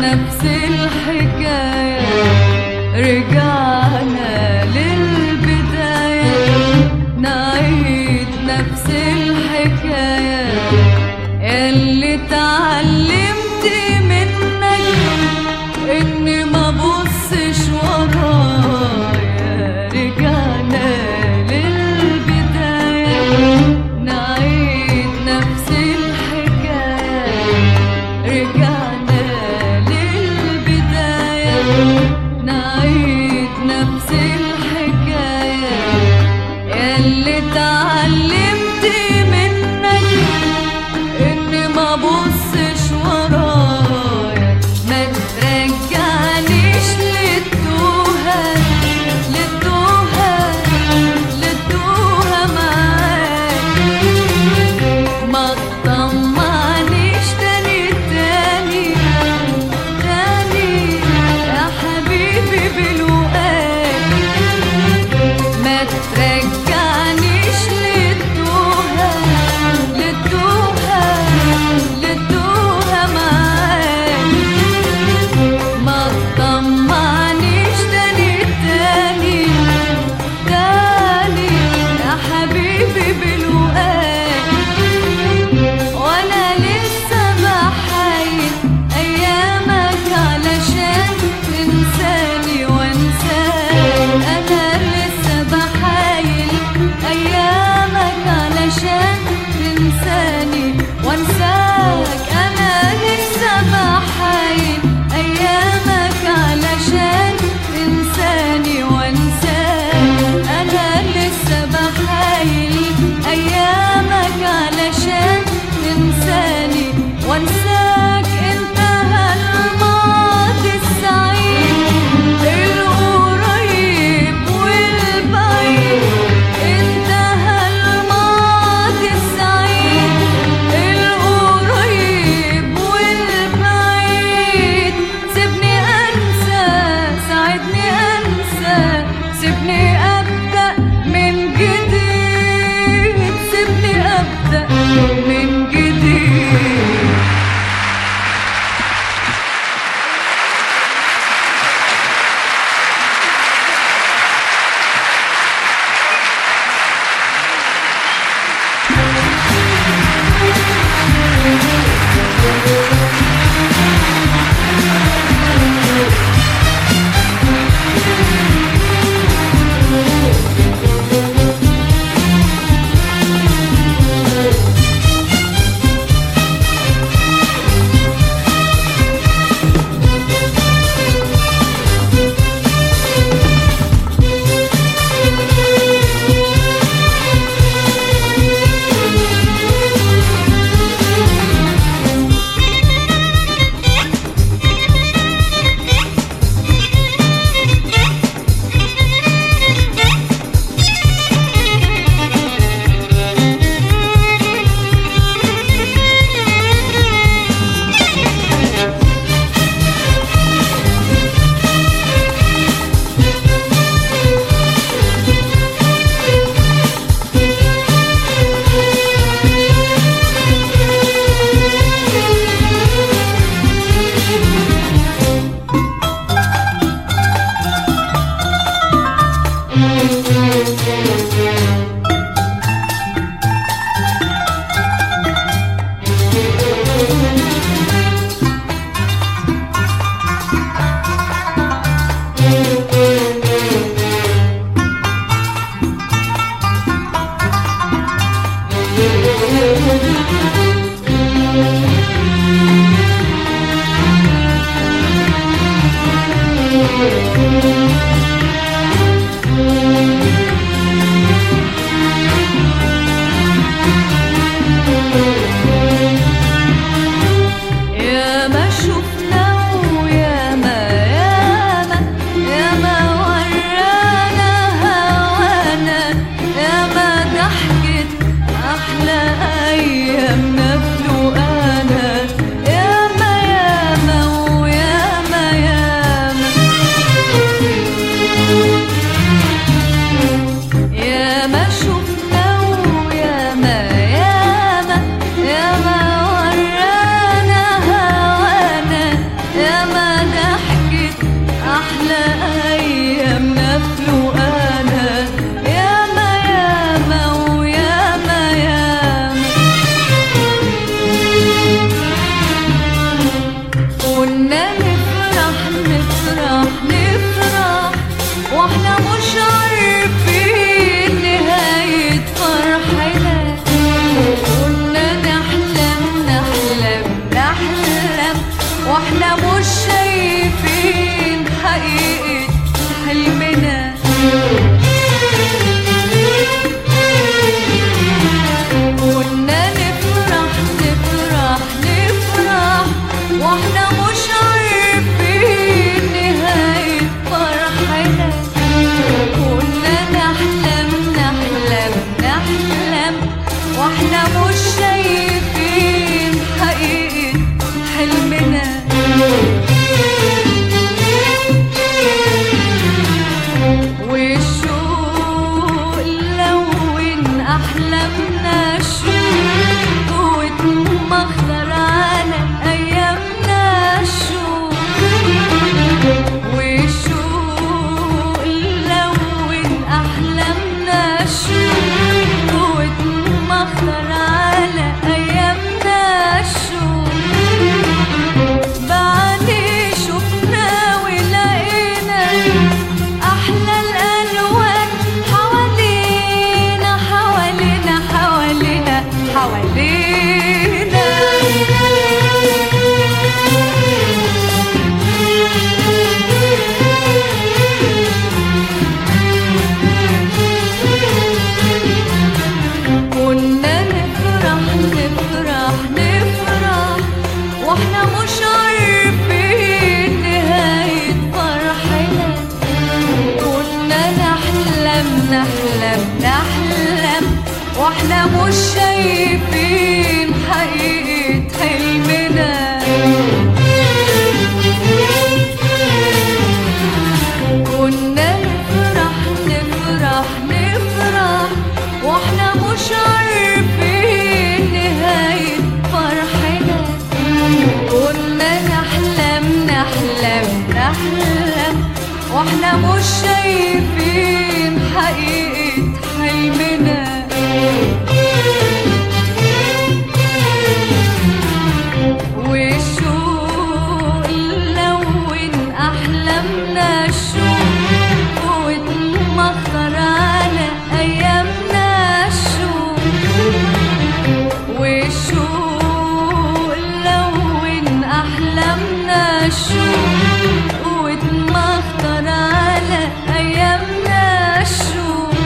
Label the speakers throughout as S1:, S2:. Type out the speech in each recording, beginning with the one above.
S1: نفس الحكاية رجعنا للبداية نعيد نفس الحكاية اللي اتعلمت منك اني ما بصش ورايا رجعنا للبداية نعيد نفس الحكاية رجعنا للبداية نعيد نفس واحنا مش شايفين حقيقة حلمنا كنا نفرح نفرح نفرح واحنا مش عارفين نهاية فرحنا كنا نحلم نحلم نحلم واحنا مش شايفين حقيقة حلمنا والشوق لون أحلامنا شوق واتمخضر على أيامنا الشوق والشوق لون أحلامنا شوق واتمخضر على أيامنا الشوق بعدين شفنا ولقينا أحلى الألوان حوالينا حوالينا حوالينا حوالينا كنا نفرح نفرح نفرح واحنا مش عارفين نهاية فرحنا كنا نحلم نحلم نحلم واحنا مش شايفين حقيقة حلمنا كنا نفرح نفرح نفرح واحنا مش عارفين نهاية فرحنا كنا نحلم نحلم نحلم واحنا مش شايفين حقيقة حلمنا والشوق لون أحلامنا الشوق واتمخضر على أيامنا الشوق والشوق لون أحلامنا الشوق واتمخضر على أيامنا الشوق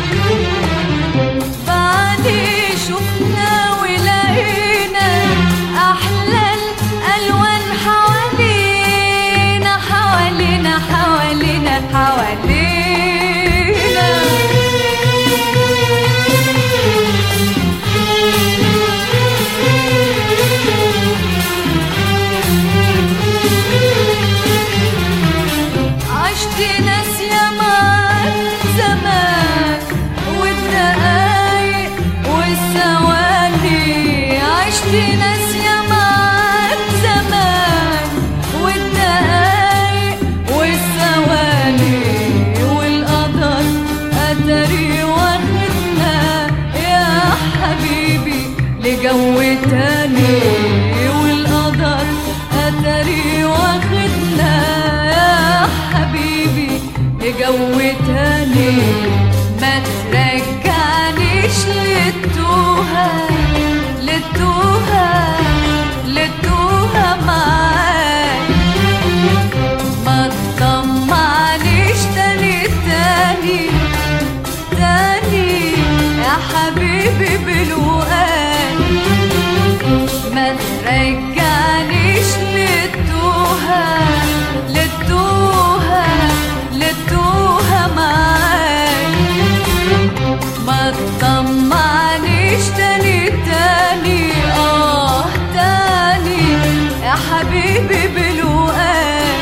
S1: بعدين شفنا ولقينا أحلى الألوان حوالينا حوالينا حوالينا حوالينا عشت ناس ياما زمان والدقايق والثواني عشت ناس ياما زمان والدقايق والثواني والقدر قدري واخدنا يا حبيبي لجو تاني والقدر قدري واخدنا يا حبيبي لجو تاني ما ترجعنيش للتوهة للتوهة للتوهة معاك ما تطمعنيش تاني تاني تاني يا حبيبي بالوقت ما ترجعنيش للتوهة للتوهة للتوهة معاك ما تطمعنيش تاني تاني اه تاني يا حبيبي بالوقت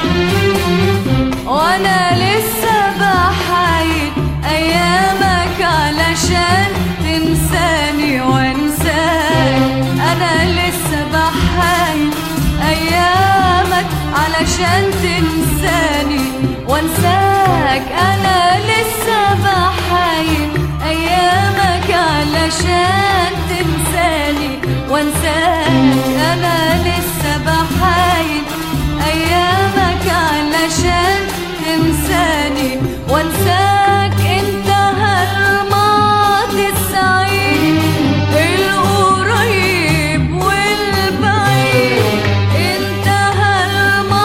S1: وانا لسه بحايل ايامك علشان تنساني وانساك انا لسه بحايل ايامك علشان تنساني وانساك انا لسه بحايل ايامك علشان تنساني وانساك انا لسه بحايل ايامك علشان تنساني وانساك انتهى الماضي السعيد القريب والبعيد انتهى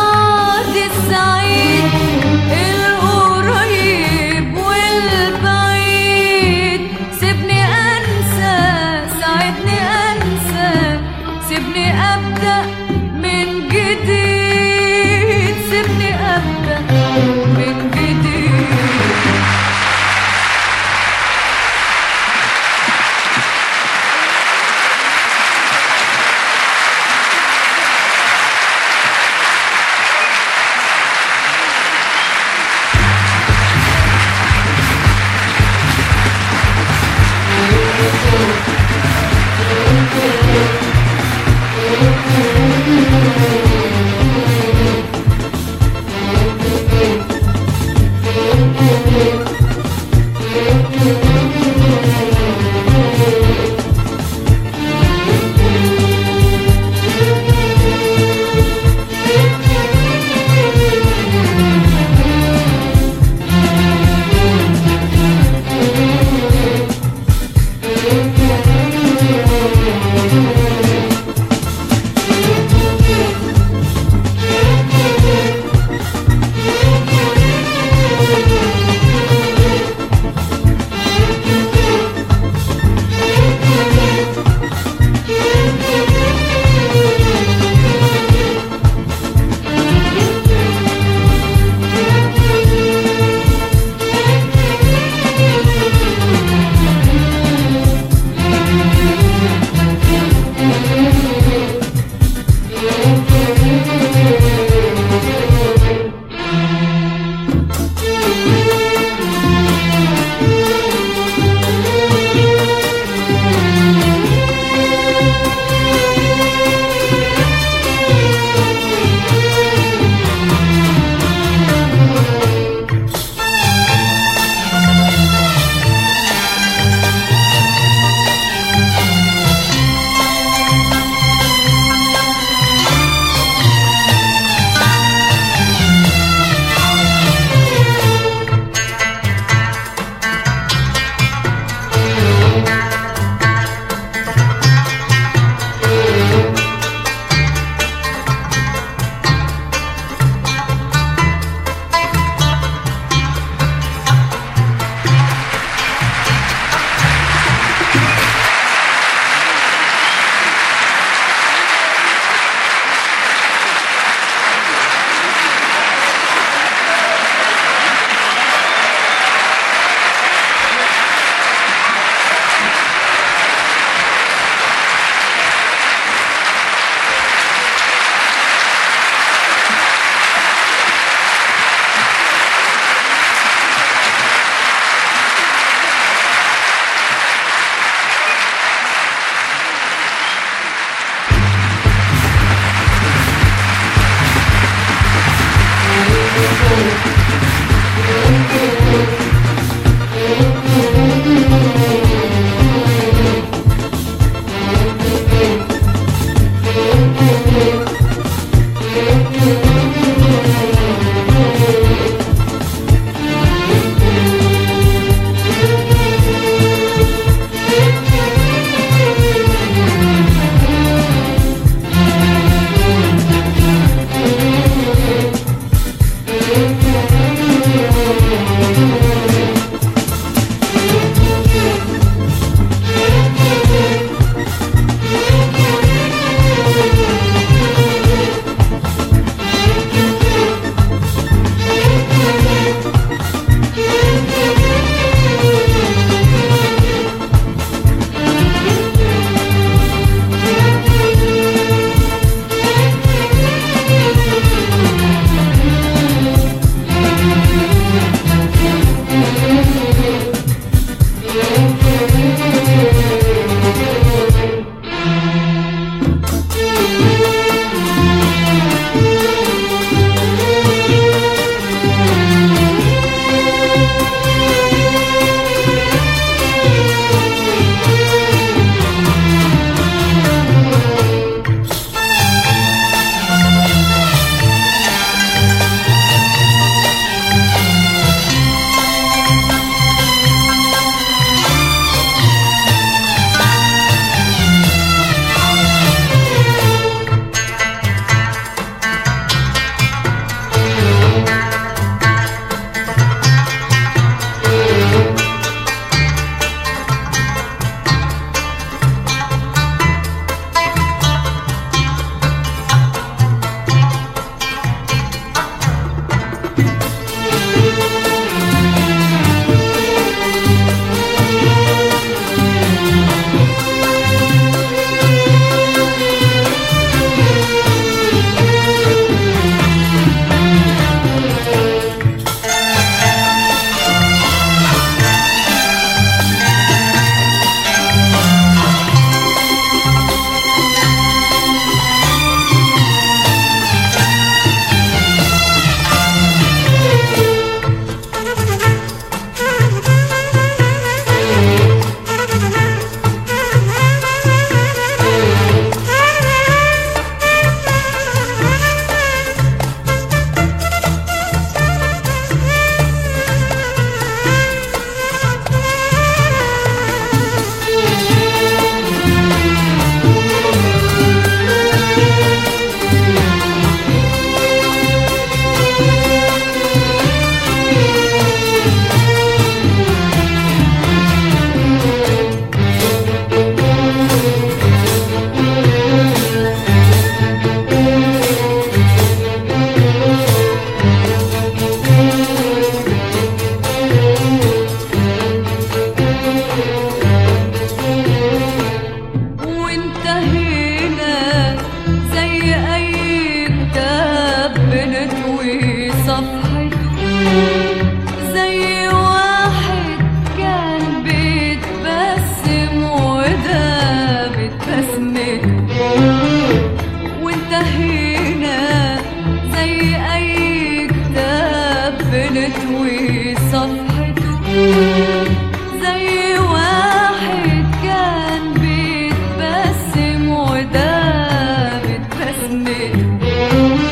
S1: بنطوي صفحته زي واحد كان بيتبسم وده بتبسمته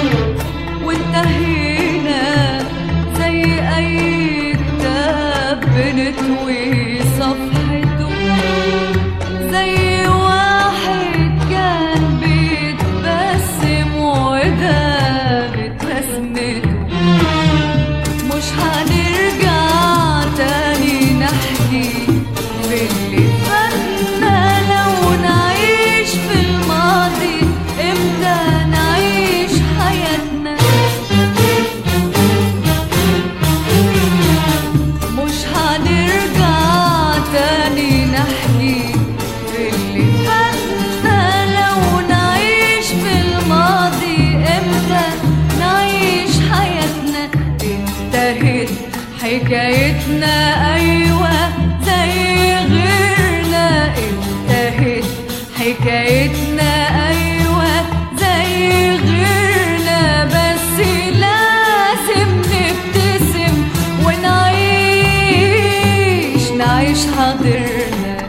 S1: وانتهينا زي أي كتاب بنطوي صفحته زي واحد كان بيتبسم وده بتبسمته مش هنرجع تاني نحكي باللي فاتنا لو نعيش في الماضي امتى نعيش حياتنا مش هنرجع تاني نحكي باللي فاتنا لو نعيش في الماضي امتى نعيش حياتنا انتهت حكايتنا ايوه زي غيرنا انتهت حكايتنا ايوه زي غيرنا بس لازم نبتسم ونعيش نعيش حاضرنا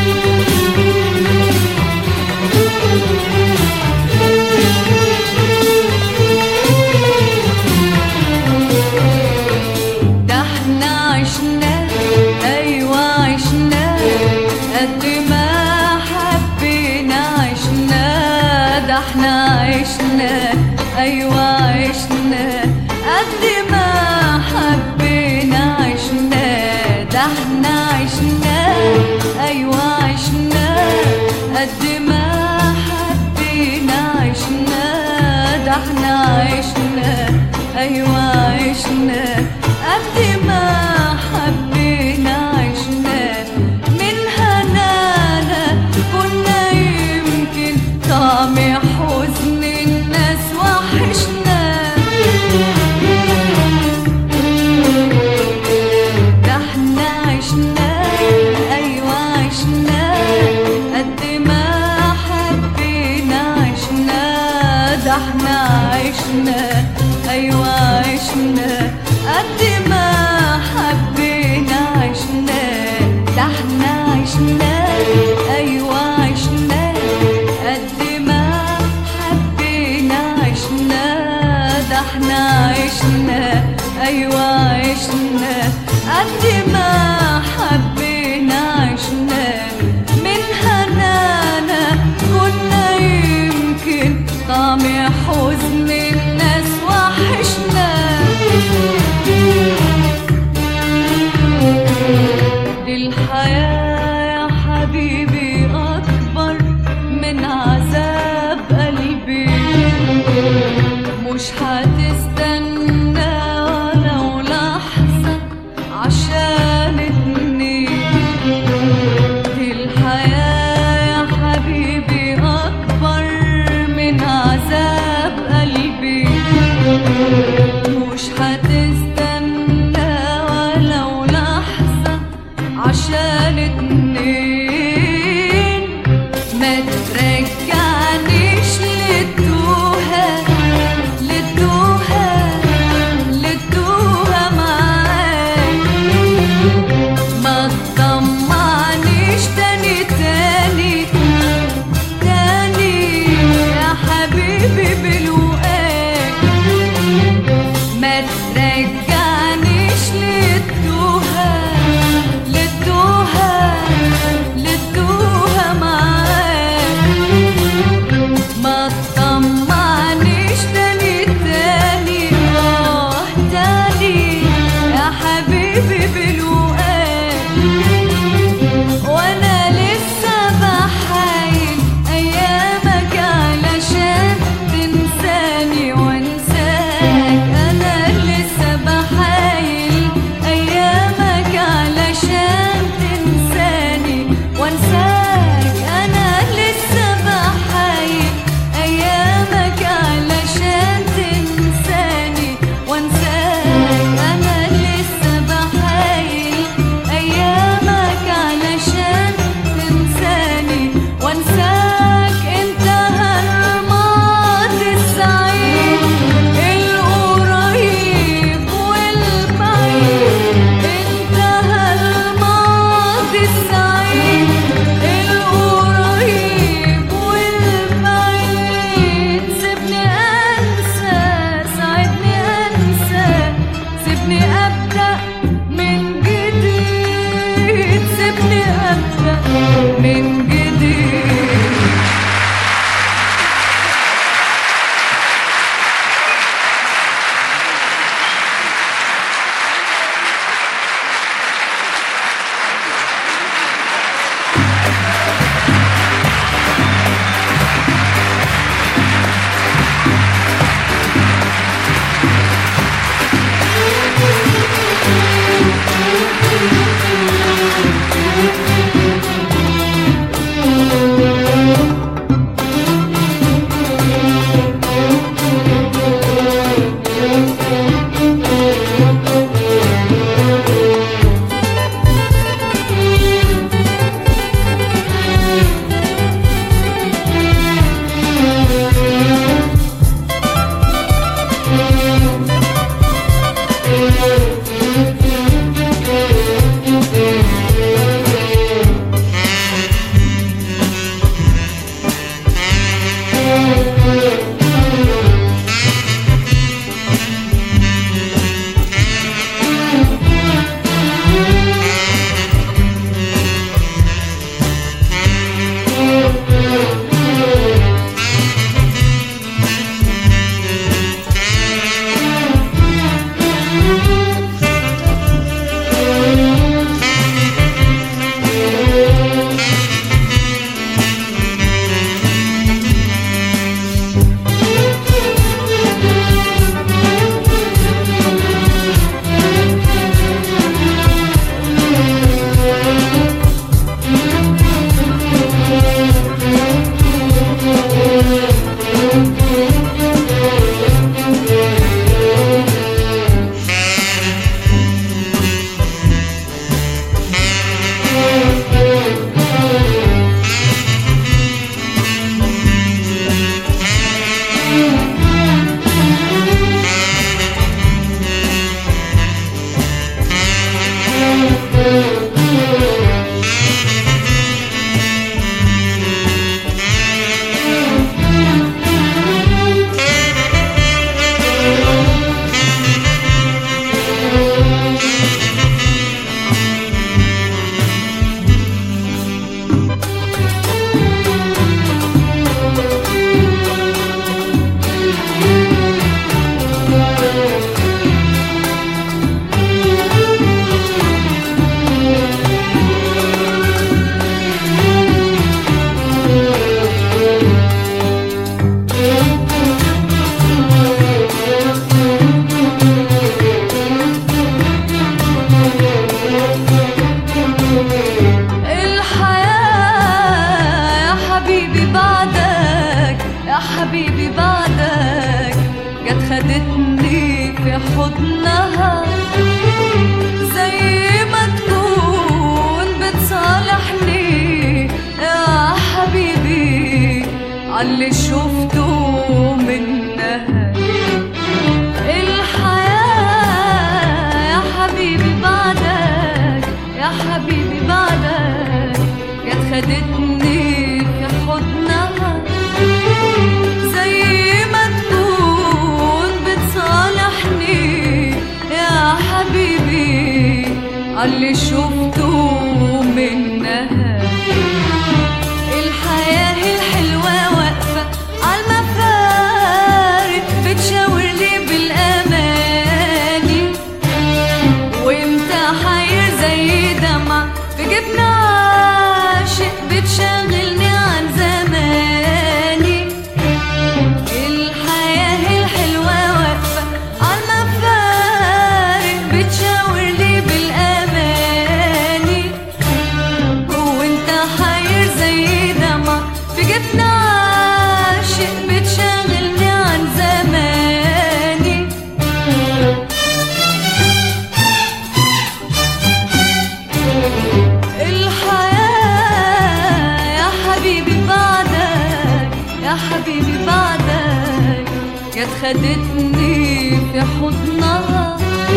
S1: ده احنا عشنا ايوه عشنا قد ما حبينا عشنا ده احنا عشنا ايوه عشنا قد ما حبينا عشنا ده احنا عشنا ايوه عشنا قد ما حبينا عشنا ده احنا عشنا ايوه عشنا قد ما حبينا عشنا من هنانا كنا يمكن طعم حزن الناس وحشنا ده احنا عشنا ايوه عشنا قد ما حبينا عشنا ده احنا عشنا ايوه عشنا قد ما حبينا عشنا ده احنا عشنا ايوه عشنا قد ما حبينا عشنا ده احنا عشنا ايوه عشنا قد ما حبينا عشنا من هنانا كنا يمكن طعم حزن الناس وحشنا الحياة يا حبيبي أكبر من عذاب قلبي مش هتستنى ولو لحظة عشان اتنين الحياة يا حبيبي أكبر من عذاب قلبي مش هتستنى ولو لحظة عشان اتنين ما ترجعنيش للتوهة للتوهة للتوهة معاك ما تطمعنيش تاني تاني تاني يا حبيبي بلوقاك ما ترجعنيش للتوهة للتوهة للتوهة معاك ما تطمعنيش تاني تاني اه تاني يا حبيبي بلوقاك وانا لسه بحايل ايامك علشان تنساني وانساك انا لسه بحايل من جديد الحياة يا حبيبي بعدك يا حبيبي بعدك جت خدتني في حضنها زي ما تكون بتصالحني يا حبيبي عاللي شفته منها الحياة يا حبيبي بعدك يا حبيبي بعدك جت خدتني في حضنها زي ما تكون بتصالحني يا حبيبي عاللي شفته منها الحياة الحلوة واقفة عالمفارق بتشاور لي بالأماني وامتى حير زي دمع في جبنا عاشق بتشغلني عن زماني الحياة الحلوة واقفة عالمفارق بتشاور لي بالأماني وانت حير زي دمع في جبنا عاشق بتشغلني عن زماني الحياة يا حبيبي بعدك يا حبيبي بعدك جت خدتني في حضنها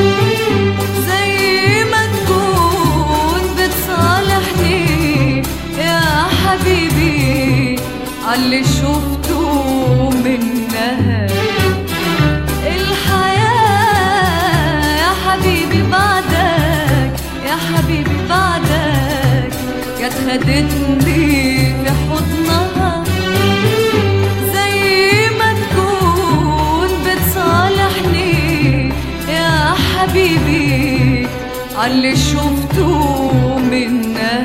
S1: زي ما تكون بتصالحني يا حبيبي عاللي شفته منها الحياة يا حبيبي بعدك يا حبيبي بعدك جت خدتني في حضنها زي ما تكون بتصالحني يا حبيبي عاللي شفته منها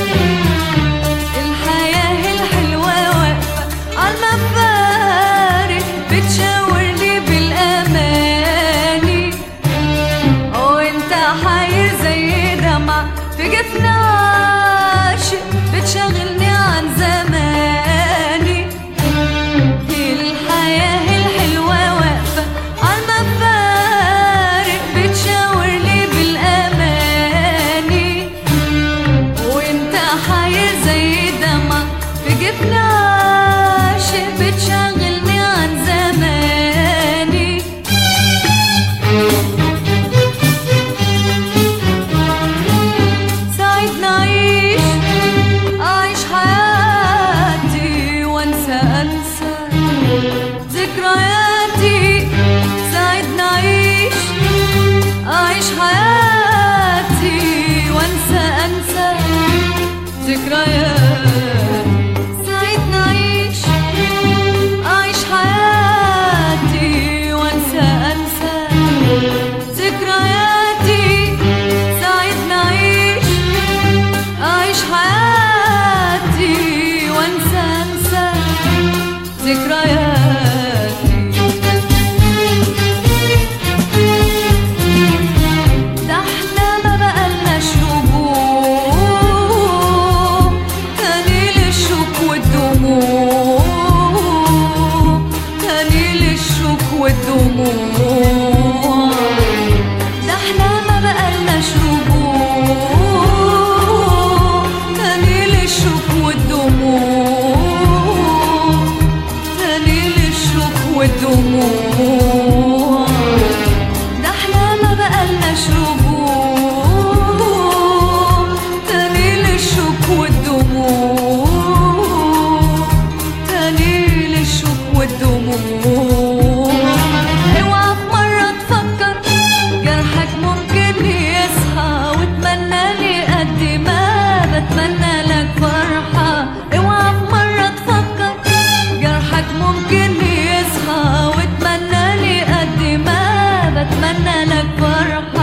S1: الحياة الحلوة واقفة عالمفارق بتشاورني بالأماني وانت حاير زي دمع في جفن عاشق بتشغلني عن زماني الحياة الحلوة واقفة عالمفارق بتشاورني بالأماني وانت حاير زي دمع في جفن عاشق بتشغلني عن زماني ساعدنا أعيش أعيش حياتي وأنسى أنسى ذكرياتي ساعدنا أعيش أعيش حياتي وأنسى أنسى ذكرياتي ساعدنا أعيش أعيش حياتي وأنسى أنسى ذكرياتي ساعدنا أعيش أعيش حياتي وأنسى أنسى ذكرياتي ده احنا ما بقالناش رجوع تاني للشوك والدموع تاني للشوك والدموع ده احنا ما بقالناش رجوع تاني للشوك والدموع تاني للشوك والدموع ده احنا ما بقالناش رجوع تاني للشوك والدموع تاني للشوك والدموع اوعى في مرة تفكر جرحك ممكن يصحى وتمنى لي قد ما بتمنى لك فرحة اوعى في مرة تفكر جرحك ممكن يصحى وتمنى لي قد ما بتمنى لك فرحة